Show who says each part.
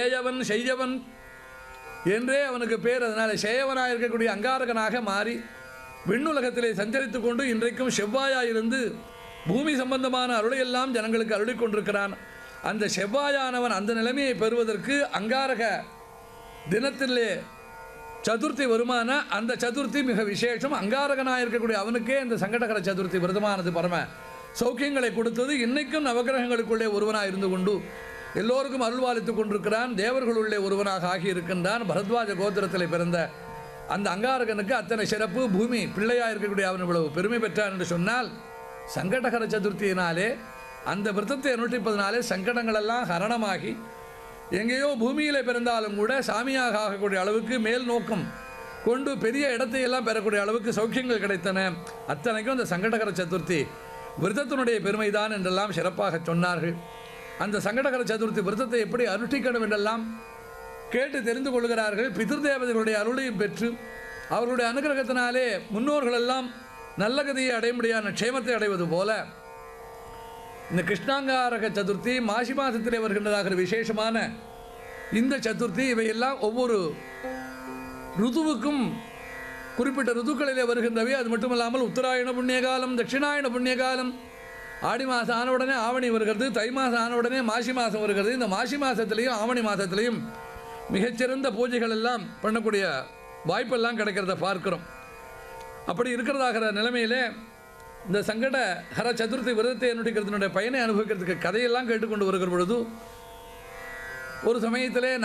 Speaker 1: சேயவன் செய்யவன் என்றே அவனுக்கு பேர் அதனால் சேயவனாக இருக்கக்கூடிய அங்காரகனாக மாறி விண்ணுலகத்திலே சஞ்சரித்துக் கொண்டு இன்றைக்கும் செவ்வாயாயிருந்து பூமி சம்பந்தமான அருளையெல்லாம் ஜனங்களுக்கு அருளிக் கொண்டிருக்கிறான் அந்த செவ்வாயானவன் அந்த நிலைமையை பெறுவதற்கு அங்காரக தினத்திலே சதுர்த்தி வருமான அந்த சதுர்த்தி மிக விசேஷம் அங்காரகனாக இருக்கக்கூடிய அவனுக்கே இந்த சங்கடகர சதுர்த்தி விரதமானது பரம சௌக்கியங்களை கொடுத்தது இன்னைக்கும் நவகிரகங்களுக்குள்ளே ஒருவனாக இருந்து கொண்டு எல்லோருக்கும் அருள்வாளித்துக் கொண்டிருக்கிறான் தேவர்களுள்ளே ஒருவனாக ஆகியிருக்கின்றான் பரத்வாஜ கோத்திரத்திலே பிறந்த அந்த அங்காரகனுக்கு அத்தனை சிறப்பு பூமி பிள்ளையாக இருக்கக்கூடிய அவன் இவ்வளவு பெருமை பெற்றான் என்று சொன்னால் சங்கடகர சதுர்த்தியினாலே அந்த விரதத்தை அனுஷ்டிப்பதனாலே சங்கடங்களெல்லாம் ஹரணமாகி எங்கேயோ பூமியில் பிறந்தாலும் கூட சாமியாக ஆகக்கூடிய அளவுக்கு மேல் நோக்கம் கொண்டு பெரிய இடத்தை எல்லாம் பெறக்கூடிய அளவுக்கு சௌக்கியங்கள் கிடைத்தன அத்தனைக்கும் அந்த சங்கடகர சதுர்த்தி விரதத்தினுடைய பெருமைதான் என்றெல்லாம் சிறப்பாக சொன்னார்கள் அந்த சங்கடகர சதுர்த்தி விரதத்தை எப்படி அனுஷ்டிக்கணும் என்றெல்லாம் கேட்டு தெரிந்து கொள்கிறார்கள் பிதிர்தேவதைகளுடைய அருளையும் பெற்று அவர்களுடைய அனுகிரகத்தினாலே முன்னோர்கள் எல்லாம் நல்ல கதியை அடையும்படியான க்ஷேமத்தை அடைவது போல இந்த கிருஷ்ணாங்காரக சதுர்த்தி மாசி மாதத்திலே வருகின்றதாக விசேஷமான இந்த சதுர்த்தி இவையெல்லாம் ஒவ்வொரு ருதுவுக்கும் குறிப்பிட்ட ருதுக்களிலே வருகின்றவை அது மட்டுமல்லாமல் உத்தராயண புண்ணியகாலம் தட்சிணாயன புண்ணியகாலம் ஆடி மாதம் ஆன உடனே ஆவணி வருகிறது தை மாதம் ஆன உடனே மாசி மாதம் வருகிறது இந்த மாசி மாதத்திலையும் ஆவணி மாதத்திலையும் மிகச்சிறந்த பூஜைகள் எல்லாம் பண்ணக்கூடிய வாய்ப்பெல்லாம் கிடைக்கிறத பார்க்கிறோம் அப்படி இருக்கிறதாகிற நிலைமையிலே இந்த சங்கட ஹர சதுர்த்தி விரதத்தை அனுஷ்டிக்கிறதுனுடைய பயனை அனுபவிக்கிறதுக்கு கதையெல்லாம் கேட்டுக்கொண்டு வருகிற பொழுது ஒரு சமயத்திலே